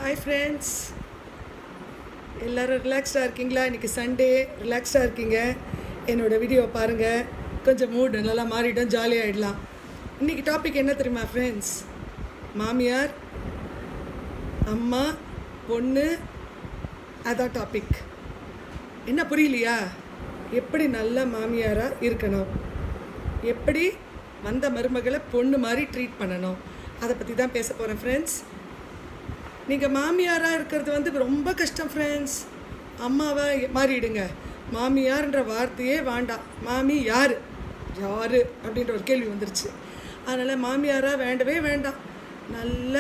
hi friends எல்லோரும் ரிலாக்ஸ்டாக இருக்கீங்களா இன்றைக்கி சண்டே ரிலாக்ஸ்டாக இருக்கீங்க என்னோடய வீடியோ பாருங்கள் கொஞ்சம் மூடு நல்லா மாறிடும் ஜாலியாகிடலாம் இன்றைக்கி டாபிக் என்ன தெரியுமா ஃப்ரெண்ட்ஸ் மாமியார் அம்மா பொண்ணு அதான் டாபிக் என்ன புரியலையா எப்படி நல்ல மாமியாராக இருக்கணும் எப்படி வந்த மருமகளை பொண்ணு மாதிரி ட்ரீட் பண்ணணும் அதை பற்றி தான் பேச போகிறேன் ஃப்ரெண்ட்ஸ் நீங்கள் மாமியாராக இருக்கிறது வந்து ரொம்ப கஷ்டம் ஃப்ரெண்ட்ஸ் அம்மாவை மாறிடுங்க மாமியார்ன்ற வார்த்தையே வேண்டாம் மாமி யார் யார் அப்படின்ற ஒரு கேள்வி வந்துருச்சு அதனால் மாமியாராக வேண்டவே வேண்டாம் நல்ல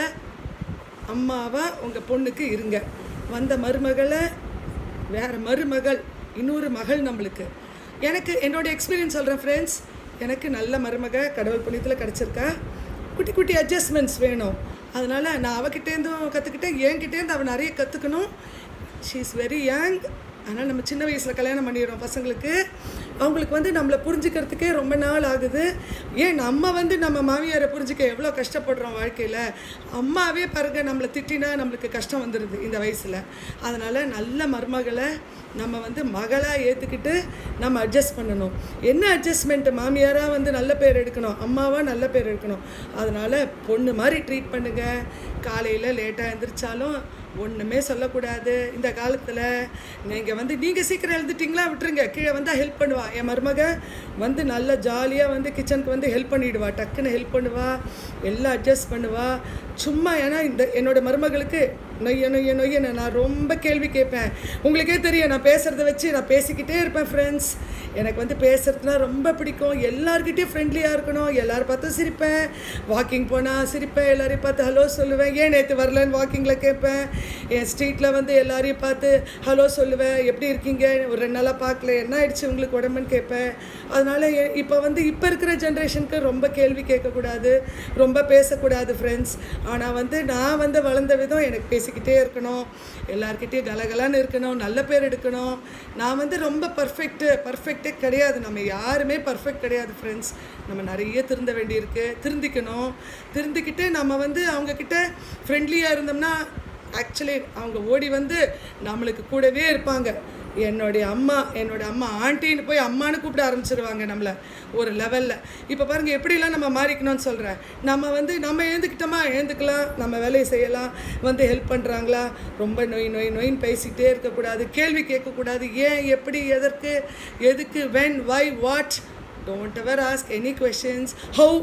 அம்மாவாக உங்கள் பொண்ணுக்கு இருங்க வந்த மருமகளை வேறு மருமகள் இன்னொரு மகள் நம்மளுக்கு எனக்கு என்னோடய எக்ஸ்பீரியன்ஸ் சொல்கிறேன் ஃப்ரெண்ட்ஸ் எனக்கு நல்ல மருமக கடவுள் புண்ணியத்தில் கிடச்சிருக்கா குட்டி குட்டி அட்ஜஸ்ட்மெண்ட்ஸ் வேணும் அதனால் நான் அவகிட்டேருந்தும் கற்றுக்கிட்டேன் என்கிட்டேருந்து அவள் நிறைய கற்றுக்கணும் ஷீ இஸ் வெரி யங் ஆனால் நம்ம சின்ன வயசில் கல்யாணம் பண்ணிடுறோம் பசங்களுக்கு அவங்களுக்கு வந்து நம்மளை புரிஞ்சுக்கிறதுக்கே ரொம்ப நாள் ஆகுது ஏன் நம்ம வந்து நம்ம மாமியாரை புரிஞ்சுக்க எவ்வளோ கஷ்டப்படுறோம் வாழ்க்கையில் அம்மாவே பாருங்க நம்மளை திட்டினா நம்மளுக்கு கஷ்டம் வந்துடுது இந்த வயசில் அதனால் நல்ல மருமகளை நம்ம வந்து மகளாக ஏற்றுக்கிட்டு நம்ம அட்ஜஸ்ட் பண்ணணும் என்ன அட்ஜஸ்ட்மெண்ட்டு மாமியாராக வந்து நல்ல பேர் எடுக்கணும் அம்மாவாக நல்ல பேர் எடுக்கணும் அதனால் பொண்ணு மாதிரி ட்ரீட் பண்ணுங்கள் காலையில் லேட்டாக எழுந்திரிச்சாலும் ஒன்றுமே சொல்லக்கூடாது இந்த காலத்தில் நீங்கள் வந்து நீங்கள் சீக்கிரம் எழுந்துட்டிங்களா விட்டுருங்க கீழே வந்தால் ஹெல்ப் பண்ணுவா என் மருமக வந்து நல்லா ஜாலியாக வந்து கிச்சனுக்கு வந்து ஹெல்ப் பண்ணிவிடுவா டக்குன்னு ஹெல்ப் பண்ணுவா எல்லாம் அட்ஜஸ்ட் பண்ணுவா சும்மா ஏன்னா இந்த என்னோடய மருமகளுக்கு நொய்ய நொய்ய நொய்ய நான் ரொம்ப கேள்வி கேட்பேன் உங்களுக்கே தெரியும் நான் பேசுகிறத வச்சு நான் பேசிக்கிட்டே இருப்பேன் ஃப்ரெண்ட்ஸ் எனக்கு வந்து பேசுகிறதுனா ரொம்ப பிடிக்கும் எல்லாருக்கிட்டேயும் ஃப்ரெண்ட்லியாக இருக்கணும் எல்லோரும் பார்த்து சிரிப்பேன் வாக்கிங் போனால் சிரிப்பேன் எல்லோரையும் பார்த்து ஹலோ சொல்லுவேன் ஏன் நேற்று வரலன்னு வாக்கிங்கில் கேட்பேன் என் ஸ்ட்ரீட்டில் வந்து எல்லாரையும் பார்த்து ஹலோ சொல்லுவேன் எப்படி இருக்கீங்க ஒரு ரெண்டு நாளாக பார்க்கல என்ன ஆயிடுச்சு உங்களுக்கு உடம்புன்னு கேட்பேன் அதனால் இப்போ வந்து இப்போ இருக்கிற ஜென்ரேஷனுக்கு ரொம்ப கேள்வி கேட்கக்கூடாது ரொம்ப பேசக்கூடாது ஃப்ரெண்ட்ஸ் ஆனால் வந்து நான் வந்து வளர்ந்த விதம் எனக்கு பேசிக்கிட்டே இருக்கணும் எல்லாருக்கிட்டேயும் கலகலான்னு இருக்கணும் நல்ல பேர் எடுக்கணும் நான் வந்து ரொம்ப பர்ஃபெக்ட்டு பர்ஃபெக்டே கிடையாது நம்ம யாருமே பர்ஃபெக்ட் கிடையாது ஃப்ரெண்ட்ஸ் நம்ம நிறைய திருந்த வேண்டியிருக்கு திருந்திக்கணும் திருந்திக்கிட்டு நம்ம வந்து அவங்கக்கிட்ட ஃப்ரெண்ட்லியாக இருந்தோம்னா ஆக்சுவலி அவங்க ஓடி வந்து நம்மளுக்கு கூடவே இருப்பாங்க என்னுடைய அம்மா என்னோட அம்மா ஆண்டின்னு போய் அம்மானு கூப்பிட ஆரம்பிச்சிருவாங்க நம்மளை ஒரு லெவலில் இப்போ பாருங்கள் எப்படிலாம் நம்ம மாறிக்கணும்னு சொல்கிறேன் நம்ம வந்து நம்ம எழுந்துக்கிட்டோமா எழுந்துக்கலாம் நம்ம வேலையை செய்யலாம் வந்து ஹெல்ப் பண்ணுறாங்களா ரொம்ப நொய் நொய் நொயின்னு பேசிக்கிட்டே இருக்கக்கூடாது கேள்வி கேட்கக்கூடாது ஏன் எப்படி எதற்கு எதுக்கு when why what don't ever ask any questions how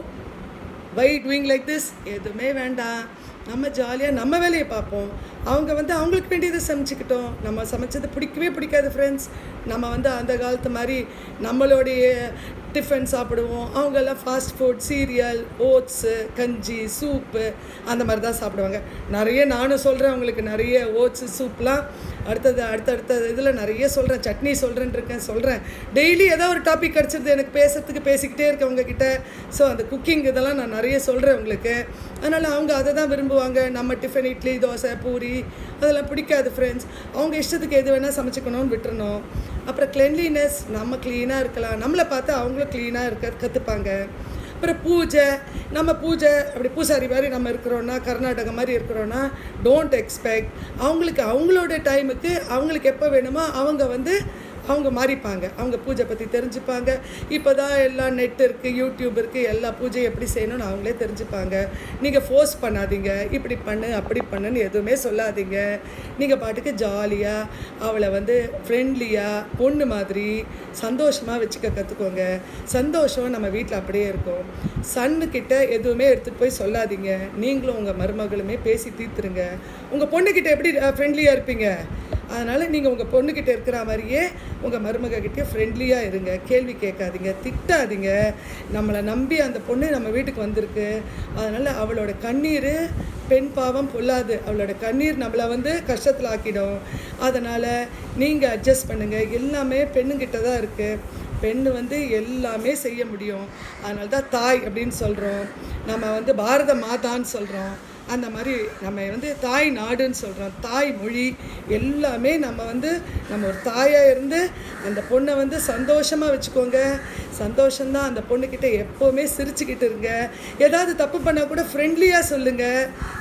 why doing like this எதுவுமே வேண்டாம் நம்ம ஜாலியாக நம்ம வேலையை பார்ப்போம் அவங்க வந்து அவங்களுக்கு வேண்டியதை சமைச்சிக்கிட்டோம் நம்ம சமைச்சது பிடிக்கவே பிடிக்காது ஃப்ரெண்ட்ஸ் நம்ம வந்து அந்த காலத்து மாதிரி நம்மளுடைய டிஃபன் சாப்பிடுவோம் அவங்கெல்லாம் ஃபாஸ்ட் ஃபுட் சீரியல் ஓட்ஸு கஞ்சி சூப்பு அந்த மாதிரி தான் சாப்பிடுவாங்க நிறைய நானும் சொல்கிறேன் அவங்களுக்கு நிறைய ஓட்ஸு சூப்லாம் அடுத்தது அடுத்தடுத்த இதில் நிறைய சொல்கிறேன் சட்னி சொல்கிறேன் இருக்கேன் சொல்கிறேன் டெய்லி ஏதோ ஒரு டாபிக் கிடச்சிருது எனக்கு பேசுறதுக்கு பேசிக்கிட்டே இருக்கேன் உங்ககிட்ட ஸோ அந்த குக்கிங் இதெல்லாம் நான் நிறைய சொல்கிறேன் உங்களுக்கு அதனால் அவங்க அதை தான் விரும்புவாங்க நம்ம டிஃபன் இட்லி தோசை பூரி அதெல்லாம் பிடிக்காது ஃப்ரெண்ட்ஸ் அவங்க இஷ்டத்துக்கு எது வேணால் சமைச்சிக்கணும்னு விட்டுறணும் அப்புறம் கிளென்லினஸ் நம்ம க்ளீனாக இருக்கலாம் நம்மளை பார்த்து அவங்களும் க்ளீனாக இருக்க கற்றுப்பாங்க அப்புறம் பூஜை நம்ம பூஜை அப்படி பூசாரி மாதிரி நம்ம இருக்கிறோன்னா கர்நாடகா மாதிரி இருக்கிறோன்னா டோன்ட் எக்ஸ்பெக்ட் அவங்களுக்கு அவங்களோட டைமுக்கு அவங்களுக்கு எப்போ வேணுமோ அவங்க வந்து அவங்க மாறிப்பாங்க அவங்க பூஜை பற்றி தெரிஞ்சுப்பாங்க இப்போ தான் எல்லாம் நெட் இருக்குது யூடியூப் இருக்குது எல்லா பூஜையும் எப்படி செய்யணும்னு அவங்களே தெரிஞ்சுப்பாங்க நீங்கள் ஃபோர்ஸ் பண்ணாதீங்க இப்படி பண்ணு அப்படி பண்ணுன்னு எதுவுமே சொல்லாதீங்க நீங்கள் பாட்டுக்கு ஜாலியாக அவளை வந்து ஃப்ரெண்ட்லியாக பொண்ணு மாதிரி சந்தோஷமாக வச்சுக்க கற்றுக்கோங்க சந்தோஷம் நம்ம வீட்டில் அப்படியே இருக்கும் சன்னுக்கிட்ட எதுவுமே எடுத்துகிட்டு போய் சொல்லாதீங்க நீங்களும் உங்கள் மருமகளுமே பேசி தீர்த்துருங்க உங்கள் பொண்ணுக்கிட்ட எப்படி ஃப்ரெண்ட்லியாக இருப்பீங்க அதனால் நீங்கள் உங்கள் பொண்ணுக்கிட்ட இருக்கிற மாதிரியே உங்கள் மருமகிட்டே ஃப்ரெண்ட்லியாக இருங்க கேள்வி கேட்காதீங்க திட்டாதீங்க நம்மளை நம்பி அந்த பொண்ணு நம்ம வீட்டுக்கு வந்திருக்கு அதனால் அவளோட கண்ணீர் பெண் பாவம் பொல்லாது அவளோட கண்ணீர் நம்மளை வந்து கஷ்டத்தில் ஆக்கிடும் அதனால் நீங்கள் அட்ஜஸ்ட் பண்ணுங்கள் எல்லாமே பெண்ணுங்கிட்ட தான் இருக்குது பெண்ணு வந்து எல்லாமே செய்ய முடியும் அதனால தான் தாய் அப்படின்னு சொல்கிறோம் நம்ம வந்து பாரத மாதான்னு சொல்கிறோம் அந்த மாதிரி நம்ம வந்து தாய் நாடுன்னு சொல்கிறோம் தாய் மொழி எல்லாமே நம்ம வந்து நம்ம ஒரு தாயாக இருந்து அந்த பொண்ணை வந்து சந்தோஷமாக வச்சுக்கோங்க சந்தோஷம்தான் அந்த பொண்ணுக்கிட்ட எப்போவுமே சிரிச்சுக்கிட்டு இருங்க ஏதாவது தப்பு பண்ணால் கூட ஃப்ரெண்ட்லியாக சொல்லுங்கள்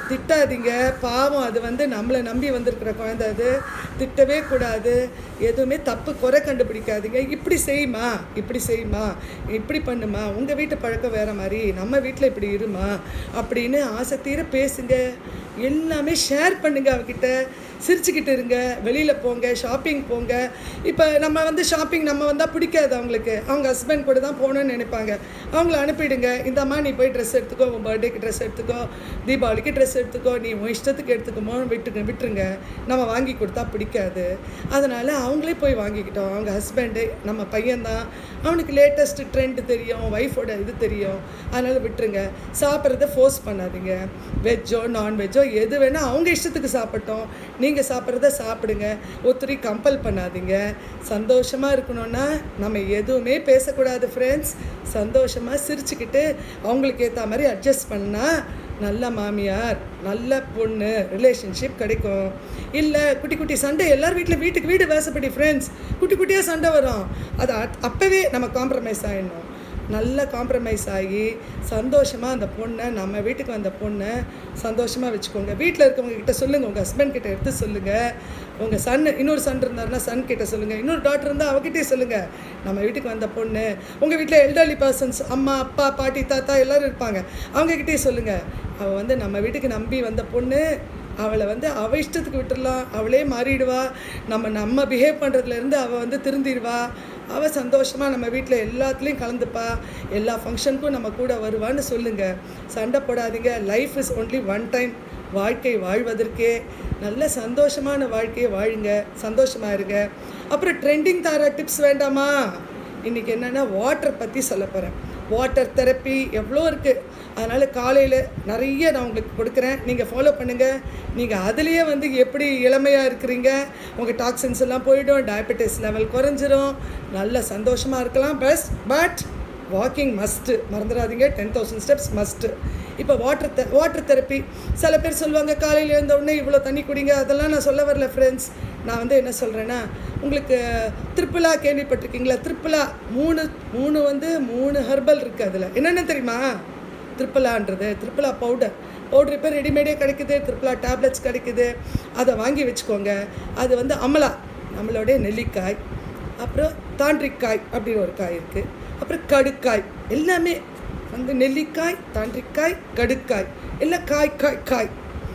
திட்டாதீங்க பாவம் அது வந்து நம்மளை நம்பி வந்திருக்கிற குழந்தை அது திட்டவே கூடாது எதுவுமே தப்பு குறை கண்டுபிடிக்காதீங்க இப்படி செய்யுமா இப்படி செய்யுமா இப்படி பண்ணுமா உங்கள் வீட்டு பழக்கம் வேறு மாதிரி நம்ம வீட்டில் இப்படி இருமா அப்படின்னு ஆசை தீர பேசுங்க எல்லாமே ஷேர் பண்ணுங்க அவகிட்ட சிரிச்சுக்கிட்டு இருங்க வெளியில் போங்க ஷாப்பிங் போங்க இப்போ நம்ம வந்து ஷாப்பிங் நம்ம வந்தால் பிடிக்காது அவங்களுக்கு அவங்க ஹஸ்பண்ட் கூட தான் போகணும்னு நினைப்பாங்க அவங்கள அனுப்பிடுங்க இந்தம்மா நீ போய் ட்ரெஸ் எடுத்துக்கோ உன் பர்த்டேக்கு ட்ரெஸ் எடுத்துக்கோ தீபாவளிக்கு ட்ரெஸ் எடுத்துக்கோ நீ உன் இஷ்டத்துக்கு எடுத்துக்கோமோ விட்டுங்க விட்டுருங்க நம்ம வாங்கி கொடுத்தா பிடிக்காது அதனால் அவங்களே போய் வாங்கிக்கிட்டோம் அவங்க ஹஸ்பண்டு நம்ம பையன்தான் அவனுக்கு லேட்டஸ்ட் ட்ரெண்ட் தெரியும் ஒய்ஃபோட இது தெரியும் அதனால் விட்டுருங்க சாப்பிட்றத ஃபோர்ஸ் பண்ணாதீங்க வெஜ்ஜோ நான்வெஜ்ஜோ எது வேணால் அவங்க இஷ்டத்துக்கு சாப்பிட்டோம் நீங்கள் சாப்பிட்றத சாப்பிடுங்க ஒத்துரி கம்பல் பண்ணாதீங்க சந்தோஷமாக இருக்கணும்னா நம்ம எதுவுமே பேசக்கூடாது ஃப்ரெண்ட்ஸ் சந்தோஷமாக சிரிச்சுக்கிட்டு அவங்களுக்கு ஏற்ற மாதிரி அட்ஜஸ்ட் பண்ணால் நல்ல மாமியார் நல்ல பொண்ணு ரிலேஷன்ஷிப் கிடைக்கும் இல்லை குட்டி குட்டி சண்டை எல்லார் வீட்டில் வீட்டுக்கு வீடு வாசப்படி ஃப்ரெண்ட்ஸ் குட்டி குட்டியாக சண்டை வரும் அது அட்- அப்போவே நம்ம காம்ப்ரமைஸ் ஆகிடணும் நல்ல காம்ப்ரமைஸ் ஆகி சந்தோஷமாக அந்த பொண்ணை நம்ம வீட்டுக்கு வந்த பொண்ணை சந்தோஷமாக வச்சுக்கோங்க வீட்டில் இருக்கவங்க கிட்ட சொல்லுங்கள் உங்கள் ஹஸ்பண்ட் கிட்ட எடுத்து சொல்லுங்கள் உங்கள் சன் இன்னொரு சன் இருந்தாருன்னா சன் கிட்ட சொல்லுங்கள் இன்னொரு டாக்டர் இருந்தால் அவகிட்டே சொல்லுங்கள் நம்ம வீட்டுக்கு வந்த பொண்ணு உங்கள் வீட்டில் எல்டர்லி பர்சன்ஸ் அம்மா அப்பா பாட்டி தாத்தா எல்லோரும் இருப்பாங்க அவங்கக்கிட்டே சொல்லுங்கள் அவள் வந்து நம்ம வீட்டுக்கு நம்பி வந்த பொண்ணு அவளை வந்து அவ இஷ்டத்துக்கு விட்டுறலாம் அவளே மாறிடுவா நம்ம நம்ம பிஹேவ் பண்ணுறதுலேருந்து அவள் வந்து திருந்திடுவா அவள் சந்தோஷமாக நம்ம வீட்டில் எல்லாத்துலேயும் கலந்துப்பா எல்லா ஃபங்க்ஷனுக்கும் நம்ம கூட வருவான்னு சொல்லுங்கள் சண்டை போடாதீங்க life is only one time வாழ்க்கை வாழ்வதற்கே நல்ல சந்தோஷமான வாழ்க்கையை வாழுங்க சந்தோஷமாக இருங்க அப்புறம் ட்ரெண்டிங் தர டிப்ஸ் வேண்டாமா இன்றைக்கி என்னென்னா வாட்டர் பற்றி சொல்ல போகிறேன் வாட்டர் தெரப்பி எவ்வளோ இருக்குது அதனால் காலையில் நிறைய நான் உங்களுக்கு கொடுக்குறேன் நீங்கள் ஃபாலோ பண்ணுங்கள் நீங்கள் அதுலேயே வந்து எப்படி இளமையாக இருக்கிறீங்க உங்கள் டாக்ஸின்ஸ் எல்லாம் போயிடும் டயபெட்டிஸ் லெவல் குறைஞ்சிரும் நல்ல சந்தோஷமாக இருக்கலாம் பெஸ்ட் பட் வாக்கிங் மஸ்ட்டு மறந்துடாதீங்க டென் தௌசண்ட் ஸ்டெப்ஸ் மஸ்ட்டு இப்போ வாட்டர் தெ வாட்டர் தெரப்பி சில பேர் சொல்லுவாங்க காலையில் எழுந்த உடனே இவ்வளோ தண்ணி குடிங்க அதெல்லாம் நான் சொல்ல வரல ஃப்ரெண்ட்ஸ் நான் வந்து என்ன சொல்கிறேன்னா உங்களுக்கு த்ரிப்புலா கேள்விப்பட்டிருக்கீங்களா த்ரிப்புலா மூணு மூணு வந்து மூணு ஹெர்பல் இருக்குது அதில் என்னென்ன தெரியுமா த்ரிப்புலான்றது த்ரிப்புலா பவுடர் பவுடர் இப்போ ரெடிமேடே கிடைக்குது த்ரிப்புலா டேப்லெட்ஸ் கிடைக்குது அதை வாங்கி வச்சுக்கோங்க அது வந்து அமலா நம்மளுடைய நெல்லிக்காய் அப்புறம் தாண்டிக்காய் அப்படின்னு ஒரு காய் இருக்குது அப்புறம் கடுக்காய் எல்லாமே வந்து நெல்லிக்காய் தாண்டிக்காய் கடுக்காய் எல்லாம் காய் காய் காய்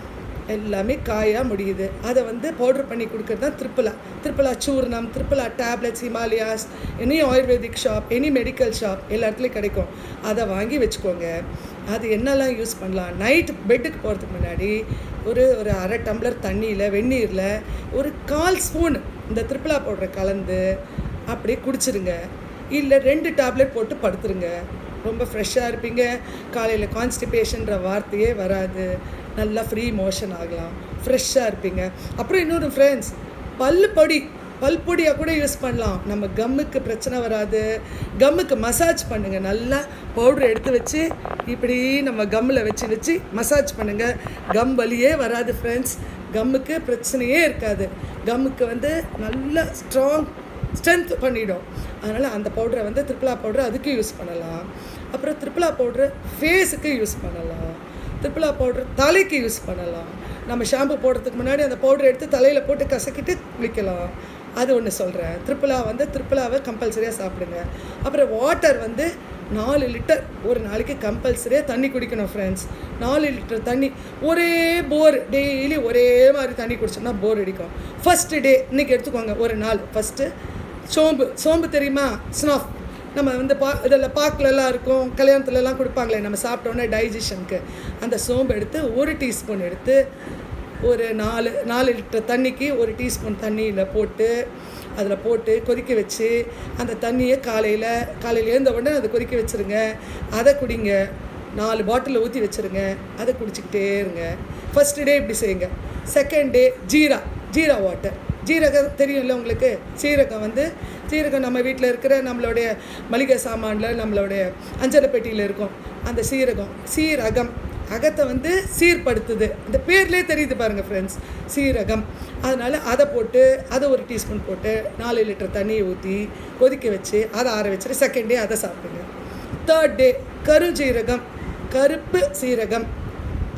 எல்லாமே காயாக முடியுது அதை வந்து பவுடர் பண்ணி கொடுக்கறது தான் த்ரிப்புலா த்ரிப்புலா சூர்ணம் triphala tablets Himalayas any ayurvedic shop any medical shop எல்லா இடத்துலையும் கிடைக்கும் அதை வாங்கி வச்சுக்கோங்க அது என்னெல்லாம் யூஸ் பண்ணலாம் நைட் பெட்டுக்கு போகிறதுக்கு முன்னாடி ஒரு ஒரு அரை டம்ளர் தண்ணியில் வெந்நீரில் ஒரு கால் ஸ்பூன் இந்த த்ரிப்புலா பவுடரை கலந்து அப்படியே குடிச்சிருங்க இல்லை ரெண்டு டேப்லெட் போட்டு படுத்துருங்க ரொம்ப ஃப்ரெஷ்ஷாக இருப்பீங்க காலையில் கான்ஸ்டிபேஷன்ற வார்த்தையே வராது நல்லா ஃப்ரீ மோஷன் ஆகலாம் ஃப்ரெஷ்ஷாக இருப்பீங்க அப்புறம் இன்னொரு ஃப்ரெண்ட்ஸ் பல்லு பொடி பல் பொடியாக கூட யூஸ் பண்ணலாம் நம்ம கம்முக்கு பிரச்சனை வராது கம்முக்கு மசாஜ் பண்ணுங்கள் நல்லா பவுடர் எடுத்து வச்சு இப்படி நம்ம கம்மில் வச்சு வச்சு மசாஜ் பண்ணுங்கள் கம் வலியே வராது ஃப்ரெண்ட்ஸ் கம்முக்கு பிரச்சனையே இருக்காது கம்முக்கு வந்து நல்ல ஸ்ட்ராங் ஸ்ட்ரென்த் பண்ணிடும் அதனால் அந்த பவுடரை வந்து த்ரிப்ளா பவுடர் அதுக்கு யூஸ் பண்ணலாம் அப்புறம் த்ரிப்ளா பவுட்ரு ஃபேஸுக்கு யூஸ் பண்ணலாம் த்ரிப்ளா பவுடர் தலைக்கு யூஸ் பண்ணலாம் நம்ம ஷாம்பு போடுறதுக்கு முன்னாடி அந்த பவுடர் எடுத்து தலையில் போட்டு கசக்கிட்டு குளிக்கலாம் அது ஒன்று சொல்கிறேன் த்ரிப்புலா வந்து த்ரிப்புலாவை கம்பல்சரியாக சாப்பிடுங்க அப்புறம் வாட்டர் வந்து நாலு லிட்டர் ஒரு நாளைக்கு கம்பல்சரியாக தண்ணி குடிக்கணும் ஃப்ரெண்ட்ஸ் நாலு லிட்டர் தண்ணி ஒரே போர் டெய்லி ஒரே மாதிரி தண்ணி குடிச்சோம்னா போர் அடிக்கும் ஃபஸ்ட்டு டே இன்றைக்கி எடுத்துக்கோங்க ஒரு நாள் ஃபஸ்ட்டு சோம்பு சோம்பு தெரியுமா ஸ்னாஃப் நம்ம வந்து பா இதில் பாக்கிலலாம் இருக்கும் கல்யாணத்துலலாம் கொடுப்பாங்களே நம்ம சாப்பிட்டோன்னே டைஜஷனுக்கு அந்த சோம்பு எடுத்து ஒரு டீஸ்பூன் எடுத்து ஒரு நாலு நாலு லிட்டர் தண்ணிக்கு ஒரு டீஸ்பூன் தண்ணியில் போட்டு அதில் போட்டு கொதிக்க வச்சு அந்த தண்ணியை காலையில் காலையில் எழுந்த உடனே அதை கொதிக்க வச்சுருங்க அதை குடிங்க நாலு பாட்டிலில் ஊற்றி வச்சுருங்க அதை குடிச்சிக்கிட்டே இருங்க ஃபஸ்ட்டு டே இப்படி செய்யுங்க second day jeera jeera water ஜீரகம் தெரியும்ல உங்களுக்கு சீரகம் வந்து சீரகம் நம்ம வீட்டில் இருக்கிற நம்மளுடைய மளிகை சாமானில் நம்மளுடைய அஞ்சலை பெட்டியில் இருக்கும் அந்த சீரகம் சீரகம் அகத்தை வந்து சீர்படுத்துது இந்த பேர்லேயே தெரியுது பாருங்கள் ஃப்ரெண்ட்ஸ் சீரகம் அதனால் அதை போட்டு அதை ஒரு டீஸ்பூன் போட்டு நாலு லிட்டர் தண்ணியை ஊற்றி கொதிக்க வச்சு அதை ஆற வச்சுட்டு செகண்ட் டே அதை சாப்பிடுங்க தேர்ட் டே கருஞ்சீரகம் கருப்பு சீரகம்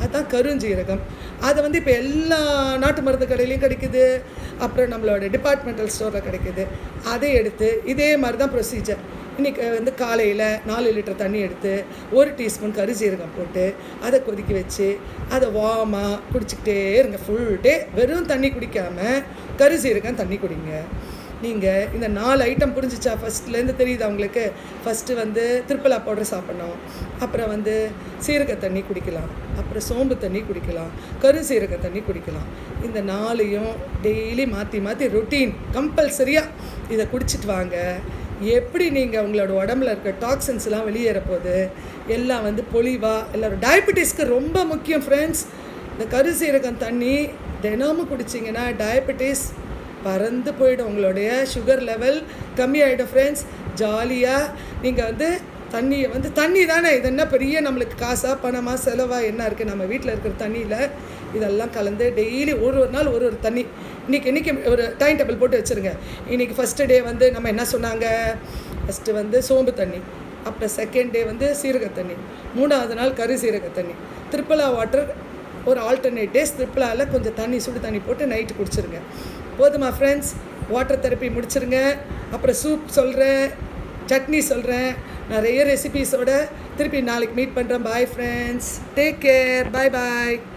அதுதான் கருஞ்சீரகம் அதை வந்து இப்போ எல்லா நாட்டு மருந்து கடையிலையும் கிடைக்குது அப்புறம் நம்மளோட டிபார்ட்மெண்டல் ஸ்டோரில் கிடைக்குது அதை எடுத்து இதே மாதிரி தான் ப்ரொசீஜர் இன்றைக்கி வந்து காலையில் நாலு லிட்டர் தண்ணி எடுத்து ஒரு டீஸ்பூன் கருஞ்சீரகம் போட்டு அதை கொதிக்க வச்சு அதை வாமாக குடிச்சிக்கிட்டே இருங்க ஃபுல் டே வெறும் தண்ணி குடிக்காமல் கருஞ்சீரகம் தண்ணி குடிங்க நீங்கள் இந்த நாலு ஐட்டம் புரிஞ்சிச்சா ஃபஸ்ட்லேருந்து தெரியுது அவங்களுக்கு ஃபஸ்ட்டு வந்து திருப்பலா பவுடர் சாப்பிட்ணும் அப்புறம் வந்து சீரக தண்ணி குடிக்கலாம் அப்புறம் சோம்பு தண்ணி குடிக்கலாம் கருசீரக தண்ணி குடிக்கலாம் இந்த நாளையும் டெய்லி மாற்றி மாற்றி ரொட்டீன் கம்பல்சரியாக இதை குடிச்சிட்டு வாங்க எப்படி நீங்கள் உங்களோட உடம்புல இருக்க டாக்ஸின்ஸ்லாம் வெளியேற போகுது எல்லாம் வந்து பொலிவாக எல்லோரும் டயபெட்டிஸ்க்கு ரொம்ப முக்கியம் ஃப்ரெண்ட்ஸ் இந்த கருசீரகம் தண்ணி தினமும் குடிச்சிங்கன்னா டயபெட்டிஸ் பறந்து போயிடும் உங்களுடைய சுகர் லெவல் கம்மியாயிடும் ஃப்ரெண்ட்ஸ் ஜாலியாக நீங்கள் வந்து தண்ணியை வந்து தண்ணி தானே இது என்ன பெரிய நம்மளுக்கு காசாக பணமாக செலவாக என்ன இருக்குது நம்ம வீட்டில் இருக்கிற தண்ணியில் இதெல்லாம் கலந்து டெய்லி ஒரு ஒரு நாள் ஒரு ஒரு தண்ணி இன்றைக்கி இன்றைக்கி ஒரு டைம் டேபிள் போட்டு வச்சுருங்க இன்றைக்கி ஃபஸ்ட்டு டே வந்து நம்ம என்ன சொன்னாங்க ஃபஸ்ட்டு வந்து சோம்பு தண்ணி அப்புறம் செகண்ட் டே வந்து சீரக தண்ணி மூணாவது நாள் கரு சீரக தண்ணி திருப்பலா வாட்டர் ஒரு ஆல்டர்னேட் டேஸ் திருப்பலாவில் கொஞ்சம் தண்ணி சுடு தண்ணி போட்டு நைட்டு குடிச்சிருங்க போதுமா ஃப்ரெண்ட்ஸ் வாட்டர் தெரப்பி முடிச்சிருங்க அப்புறம் சூப் சொல்கிறேன் சட்னி சொல்கிறேன் நிறைய ரெசிபீஸோட திருப்பி நாளைக்கு மீட் பண்ணுறேன் bye friends take care bye பாய்